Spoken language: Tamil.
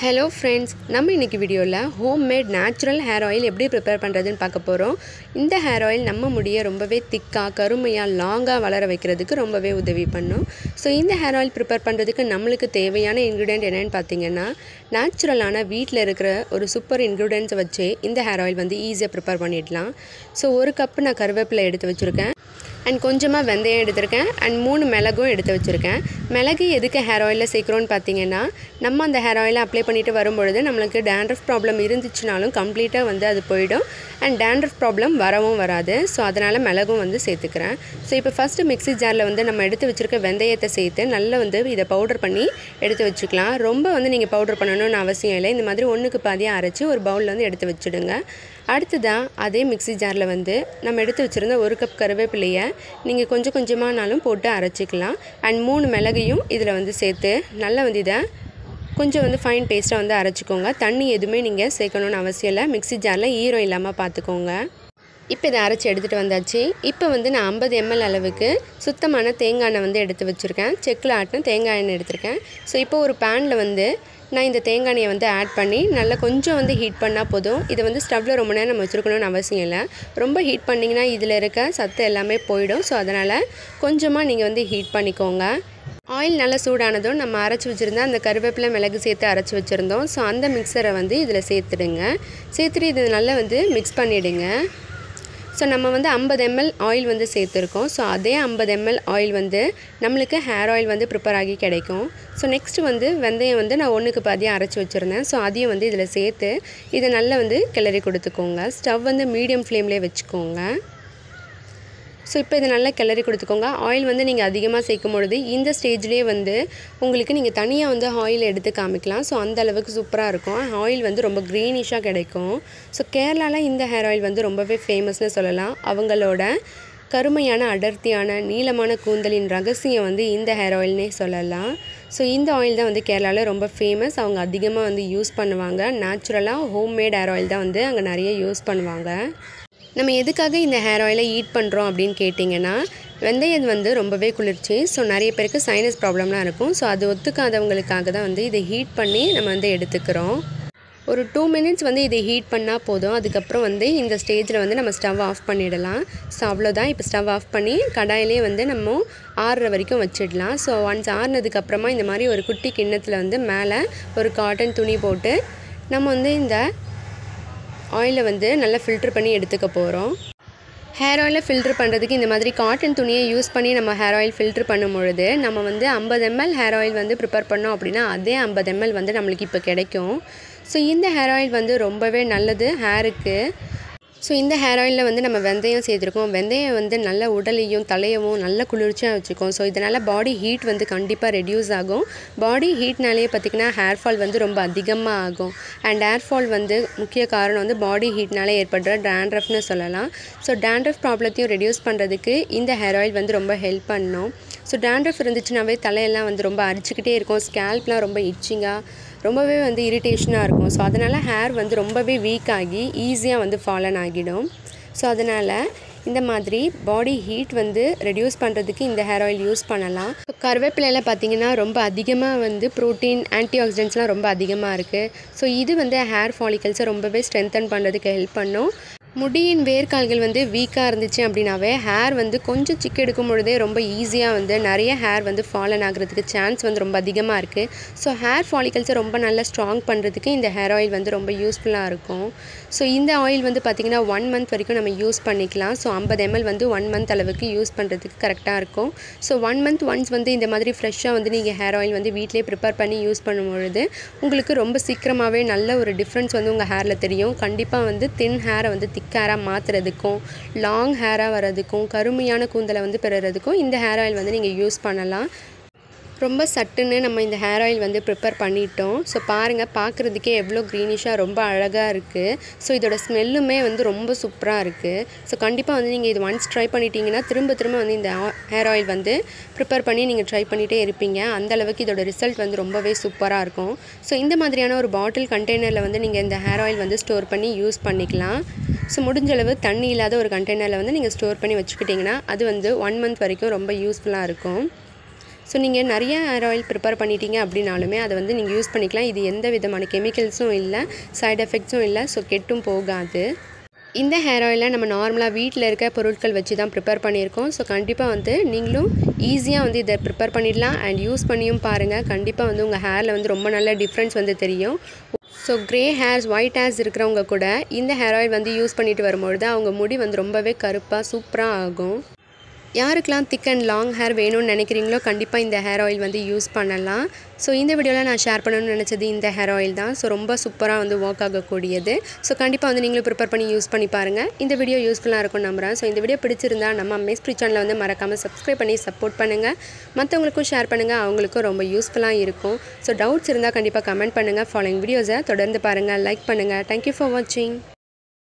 ஹலோ ஃப்ரெண்ட்ஸ் நம்ம இன்றைக்கி வீடியோவில் home made natural hair oil எப்படி ப்ரிப்பேர் பண்ணுறதுன்னு பார்க்க போகிறோம் இந்த ஹேர் ஆயில் நம்ம முடியை ரொம்பவே திக்காக கருமையாக லாங்காக வளர வைக்கிறதுக்கு ரொம்பவே உதவி பண்ணும் ஸோ இந்த ஹேர் ஆயில் ப்ரிப்பேர் பண்ணுறதுக்கு நம்மளுக்கு தேவையான இன்க்ரீடியன்ட் என்னென்னு பார்த்தீங்கன்னா நேச்சுரலான வீட்டில் இருக்கிற ஒரு சூப்பர் இன்க்ரீடியன்ஸை வச்சு இந்த ஹேர் ஆயில் வந்து ஈஸியாக ப்ரிப்பேர் பண்ணிடலாம் ஸோ ஒரு கப்பு நான் கருவேப்பிலை எடுத்து வச்சுருக்கேன் அண்ட் கொஞ்சமாக வெந்தயம் எடுத்திருக்கேன் அண்ட் மூணு மிளகும் எடுத்து வச்சுருக்கேன் மிளகு எதுக்கு ஹேர் ஆயிலில் சேர்க்குறோன்னு பார்த்தீங்கன்னா நம்ம அந்த ஹேர் ஆயிலை அப்ளை பண்ணிட்டு வரும்பொழுது நம்மளுக்கு டேண்ட்ரஃப் ப்ராப்ளம் இருந்துச்சுனாலும் கம்ப்ளீட்டாக வந்து அது போயிடும் அண்ட் டேண்ட்ரஃப் ப்ராப்ளம் வரவும் வராது ஸோ அதனால் மிளகும் வந்து சேர்த்துக்கிறேன் ஸோ இப்போ ஃபஸ்ட்டு மிக்ஸி ஜாரில் வந்து நம்ம எடுத்து வச்சுருக்க வெந்தயத்தை சேர்த்து நல்லா வந்து இதை பவுடர் பண்ணி எடுத்து வச்சுக்கலாம் ரொம்ப வந்து நீங்கள் பவுடர் பண்ணணும்னு அவசியம் இல்லை இந்த மாதிரி ஒன்றுக்கு பாதியாக அரைச்சி ஒரு பவுலில் வந்து எடுத்து வச்சுடுங்க அடுத்ததாக அதே மிக்ஸி ஜாரில் வந்து நம்ம எடுத்து வச்சுருந்த ஒரு கப் கருவேப்பிலையை நீங்கள் கொஞ்சம் கொஞ்சமானாலும் போட்டு அரைச்சிக்கலாம் அண்ட் மூணு மிளகையும் இதில் வந்து சேர்த்து நல்லா வந்து இதை கொஞ்சம் வந்து ஃபைன் பேஸ்ட்டாக வந்து அரைச்சிக்கோங்க தண்ணி எதுவுமே நீங்கள் சேர்க்கணுன்னு அவசியம் இல்லை மிக்ஸி ஜாரில் ஈரம் இல்லாமல் பார்த்துக்கோங்க இப்போ இதை அரைச்சி எடுத்துகிட்டு வந்தாச்சு இப்போ வந்து நான் ஐம்பது எம்எல் அளவுக்கு சுத்தமான தேங்காய் எண்ணெய் வந்து எடுத்து வச்சுருக்கேன் செக்கில் ஆட்டின தேங்காய் எண்ணெய் எடுத்திருக்கேன் ஸோ இப்போ ஒரு பேனில் வந்து நான் இந்த தேங்காய் எண்ணெயை வந்து ஆட் பண்ணி நல்லா கொஞ்சம் வந்து ஹீட் பண்ணால் போதும் இதை வந்து ஸ்டவ்வில் ரொம்ப நேரம் நம்ம வச்சுருக்கணும்னு அவசியம் இல்லை ரொம்ப ஹீட் பண்ணிங்கன்னா இதில் இருக்க சத்து எல்லாமே போயிடும் ஸோ அதனால் கொஞ்சமாக நீங்கள் வந்து ஹீட் பண்ணிக்கோங்க ஆயில் நல்லா சூடானதும் நம்ம அரைச்சி வச்சுருந்தா அந்த கருவேப்பிலை மிளகு சேர்த்து அரைச்சி வச்சுருந்தோம் ஸோ அந்த மிக்சரை வந்து இதில் சேர்த்துடுங்க சேர்த்துட்டு இது நல்லா வந்து மிக்ஸ் பண்ணிவிடுங்க ஸோ நம்ம வந்து ஐம்பது எம்எல் ஆயில் வந்து சேர்த்துருக்கோம் ஸோ அதே ஐம்பது எம்எல் ஆயில் வந்து நம்மளுக்கு ஹேர் ஆயில் வந்து ப்ரிப்பேர் ஆகி கிடைக்கும் ஸோ நெக்ஸ்ட்டு வந்து வெந்தயம் வந்து நான் ஒன்றுக்கு பாதியாக அரைச்சி வச்சுருந்தேன் ஸோ அதையும் வந்து இதில் சேர்த்து இதை நல்லா வந்து கிளறி கொடுத்துக்கோங்க ஸ்டவ் வந்து மீடியம் ஃப்ளேம்லேயே வச்சுக்கோங்க ஸோ இப்போ இதை நல்லா கிளறி கொடுத்துக்கோங்க ஆயில் வந்து நீங்கள் அதிகமாக சேர்க்கும் பொழுது இந்த ஸ்டேஜ்லேயே வந்து உங்களுக்கு நீங்கள் தனியாக வந்து ஆயில் எடுத்து காமிக்கலாம் ஸோ அந்த அளவுக்கு சூப்பராக இருக்கும் ஆயில் வந்து ரொம்ப க்ரீனிஷாக கிடைக்கும் ஸோ கேரளாவில் இந்த ஹேர் ஆயில் வந்து ரொம்பவே ஃபேமஸ்னு சொல்லலாம் அவங்களோட கருமையான அடர்த்தியான நீளமான கூந்தலின் ரகசியம் வந்து இந்த ஹேர் ஆயில்னே சொல்லலாம் ஸோ இந்த ஆயில் தான் வந்து கேரளாவில் ரொம்ப ஃபேமஸ் அவங்க அதிகமாக வந்து யூஸ் பண்ணுவாங்க நேச்சுரலாக ஹோம்மேட் ஹேர் ஆயில் தான் வந்து அங்கே நிறைய யூஸ் பண்ணுவாங்க நம்ம எதுக்காக இந்த ஹேர் ஆயிலை ஈட் பண்ணுறோம் அப்படின்னு கேட்டிங்கன்னா வெந்தயம் வந்து ரொம்பவே குளிர்ச்சி ஸோ நிறைய பேருக்கு சைனஸ் ப்ராப்ளம்லாம் இருக்கும் ஸோ அது ஒத்துக்காதவங்களுக்காக தான் வந்து இதை ஹீட் பண்ணி நம்ம வந்து எடுத்துக்கிறோம் ஒரு டூ மினிட்ஸ் வந்து இதை ஹீட் பண்ணால் போதும் அதுக்கப்புறம் வந்து இந்த ஸ்டேஜில் வந்து நம்ம ஸ்டவ் ஆஃப் பண்ணிடலாம் ஸோ அவ்வளோதான் இப்போ ஸ்டவ் ஆஃப் பண்ணி கடாயிலே வந்து நம்ம ஆறுற வரைக்கும் வச்சிடலாம் ஸோ ஒன்ஸ் ஆறுனதுக்கப்புறமா இந்த மாதிரி ஒரு குட்டி கிண்ணத்தில் வந்து மேலே ஒரு காட்டன் துணி போட்டு நம்ம வந்து இந்த ஆயிலை வந்து நல்லா ஃபில்ட்ரு பண்ணி எடுத்துக்க போகிறோம் ஹேர் ஆயிலை ஃபில்ட்ரு பண்ணுறதுக்கு இந்த மாதிரி காட்டன் துணியை யூஸ் பண்ணி நம்ம ஹேர் ஆயில் ஃபில்ட்ரு பண்ணும் பொழுது நம்ம வந்து ஐம்பது எம்எல் ஹேர் ஆயில் வந்து ப்ரிப்பேர் பண்ணோம் அப்படின்னா அதே ஐம்பது எம்எல் வந்து நம்மளுக்கு இப்போ கிடைக்கும் ஸோ இந்த ஹேர் ஆயில் வந்து ரொம்பவே நல்லது ஹேருக்கு ஸோ இந்த ஹேர் ஆயிலில் வந்து நம்ம வெந்தயம் சேர்த்துருக்கோம் வெந்தயம் வந்து நல்ல உடலையும் தலையவும் நல்ல குளிர்ச்சியாக வச்சுக்கும் ஸோ இதனால் பாடி ஹீட் வந்து கண்டிப்பாக ரெடியூஸ் ஆகும் பாடி ஹீட்னாலே பார்த்திங்கன்னா ஹேர் ஃபால் வந்து ரொம்ப அதிகமாக ஆகும் அண்ட் ஹேர் ஃபால் வந்து முக்கிய காரணம் வந்து பாடி ஹீட்னாலே ஏற்படுற டேண்ட்ரஃப்னு சொல்லலாம் ஸோ டேண்ட்ரஃப் ப்ராப்ளத்தையும் ரெடியூஸ் பண்ணுறதுக்கு இந்த ஹேர் ஆயில் வந்து ரொம்ப ஹெல்ப் பண்ணும் ஸோ டேண்ட்ரஃப் இருந்துச்சுனாவே தலையெல்லாம் வந்து ரொம்ப அரிச்சிக்கிட்டே இருக்கும் ஸ்கேல்ப்லாம் ரொம்ப இச்சிங்காக ரொம்பவே வந்து இரிட்டேஷனாக இருக்கும் ஸோ அதனால் ஹேர் வந்து ரொம்பவே வீக் ஆகி ஈஸியாக வந்து ஃபாலன் ஆகிடும் ஸோ அதனால் இந்த மாதிரி பாடி ஹீட் வந்து ரெடியூஸ் பண்ணுறதுக்கு இந்த ஹேர் ஆயில் யூஸ் பண்ணலாம் இப்போ கருவேப்பிலையில் பார்த்தீங்கன்னா ரொம்ப அதிகமாக வந்து ப்ரோட்டீன் ஆன்டி ஆக்சிடென்ட்ஸ்லாம் ரொம்ப அதிகமாக இருக்குது ஸோ இது வந்து ஹேர் ஃபாலிகல்ஸை ரொம்பவே ஸ்ட்ரென்தன் பண்ணுறதுக்கு ஹெல்ப் பண்ணும் முடியின் வேர்க்கால்கள் வந்து வீக்காக இருந்துச்சு அப்படின்னாவே ஹேர் வந்து கொஞ்சம் சிக்கு எடுக்கும் பொழுதே ரொம்ப ஈஸியாக வந்து நிறைய ஹேர் வந்து ஃபாலன் ஆகிறதுக்கு சான்ஸ் வந்து ரொம்ப அதிகமாக இருக்குது ஸோ ஹேர் ஃபாலிகல்ஸை ரொம்ப நல்லா ஸ்ட்ராங் பண்ணுறதுக்கு இந்த ஹேர் ஆயில் வந்து ரொம்ப யூஸ்ஃபுல்லாக இருக்கும் ஸோ இந்த ஆயில் வந்து பார்த்திங்கன்னா ஒன் மந்த் வரைக்கும் நம்ம யூஸ் பண்ணிக்கலாம் ஸோ ஐம்பது எம்எல் வந்து ஒன் மந்த் அளவுக்கு யூஸ் பண்ணுறதுக்கு கரெக்டாக இருக்கும் ஸோ ஒன் மந்த் ஒன்ஸ் வந்து இந்த மாதிரி ஃப்ரெஷ்ஷாக வந்து நீங்கள் ஹேர் ஆயில் வந்து வீட்டிலே ப்ரிப்பேர் பண்ணி யூஸ் பண்ணும்பொழுது உங்களுக்கு ரொம்ப சீக்கிரமாகவே நல்ல ஒரு டிஃப்ரென்ஸ் வந்து உங்கள் ஹேரில் தெரியும் கண்டிப்பாக வந்து தின் ஹேரை வந்து திக் ஹேராக மாற்றுறதுக்கும் லாங் ஹேராக வர்றதுக்கும் கருமையான கூந்தலை வந்து பெறுறதுக்கும் இந்த ஹேர் ஆயில் வந்து நீங்கள் யூஸ் பண்ணலாம் ரொம்ப சட்டுன்னு நம்ம இந்த ஹேர் ஆயில் வந்து ப்ரிப்பேர் பண்ணிட்டோம் ஸோ பாருங்கள் பார்க்குறதுக்கே எவ்வளோ க்ரீனிஷாக ரொம்ப அழகாக இருக்குது ஸோ இதோட ஸ்மெல்லுமே வந்து ரொம்ப சூப்பராக இருக்குது ஸோ கண்டிப்பாக வந்து நீங்கள் இது ஒன்ஸ் ட்ரை பண்ணிட்டீங்கன்னா திரும்ப திரும்ப வந்து இந்த ஹேர் ஆயில் வந்து ப்ரிப்பேர் பண்ணி நீங்கள் ட்ரை பண்ணிகிட்டே இருப்பீங்க அந்த அளவுக்கு இதோட ரிசல்ட் வந்து ரொம்பவே சூப்பராக இருக்கும் ஸோ இந்த மாதிரியான ஒரு பாட்டில் கண்டெய்னரில் வந்து நீங்கள் இந்த ஹேர் ஆயில் வந்து ஸ்டோர் பண்ணி யூஸ் பண்ணிக்கலாம் ஸோ முடிஞ்ச அளவு தண்ணி இல்லாத ஒரு கண்டெய்னரில் வந்து நீங்கள் ஸ்டோர் பண்ணி வச்சுக்கிட்டிங்கன்னா அது வந்து ஒன் மந்த் வரைக்கும் ரொம்ப யூஸ்ஃபுல்லாக இருக்கும் ஸோ நீங்கள் நிறைய ஹேர் ஆயில் ப்ரிப்பேர் பண்ணிட்டீங்க அப்படின்னாலுமே அதை வந்து நீங்கள் யூஸ் பண்ணிக்கலாம் இது எந்த விதமான கெமிக்கல்ஸும் இல்லை சைடு எஃபெக்ட்ஸும் இல்லை ஸோ கெட்டும் போகாது இந்த ஹேர் ஆயிலை நம்ம நார்மலாக வீட்டில் இருக்க பொருட்கள் வச்சு தான் ப்ரிப்பேர் பண்ணியிருக்கோம் ஸோ கண்டிப்பாக வந்து நீங்களும் ஈஸியாக வந்து இதை ப்ரிப்பேர் பண்ணிடலாம் அண்ட் யூஸ் பண்ணியும் பாருங்கள் கண்டிப்பாக வந்து உங்கள் ஹேரில் வந்து ரொம்ப நல்ல டிஃப்ரென்ஸ் வந்து தெரியும் so grey hairs white hairs இருக்கிறவங்க கூட இந்த ஹேர் ஆயில் வந்து யூஸ் பண்ணிட்டு வரும்பொழுது அவங்க முடி வந்து ரொம்பவே கருப்பாக சூப்பராக ஆகும் யாருக்கெல்லாம் திக் அண்ட் லாங் ஹேர் வேணும்னு நினைக்கிறீங்களோ கண்டிப்பாக இந்த ஹேர் ஆயில் வந்து யூஸ் பண்ணலாம் ஸோ இந்த வீடியோவில் நான் ஷேர் பண்ணணும்னு நினச்சது இந்த ஹேர் ஆயில் தான் ஸோ ரொம்ப சூப்பராக வந்து ஒர்க் ஆகக்கூடியது ஸோ கண்டிப்பாக வந்து நீங்களும் ப்ரிப்பேர் பண்ணி யூஸ் பண்ணி பாருங்கள் இந்த வீடியோ யூஸ்ஃபுல்லாக இருக்கும் நம்புறேன் ஸோ இந்த வீடியோ பிடிச்சிருந்தா நம்ம மெஸ்ப்ரி சேனலை வந்து மறக்காமல் சப்ஸ்கிரைப் பண்ணி சப்போர்ட் பண்ணுங்கள் மற்றவங்களுக்கும் ஷேர் பண்ணுங்கள் அவங்களுக்கும் ரொம்ப யூஸ்ஃபுல்லாக இருக்கும் ஸோ டவுட்ஸ் இருந்தால் கண்டிப்பாக கமெண்ட் பண்ணுங்கள் ஃபாலோயிங் வீடியோஸை தொடர்ந்து பாருங்கள் லைக் பண்ணுங்கள் தேங்க்யூ ஃபார் வாட்சிங்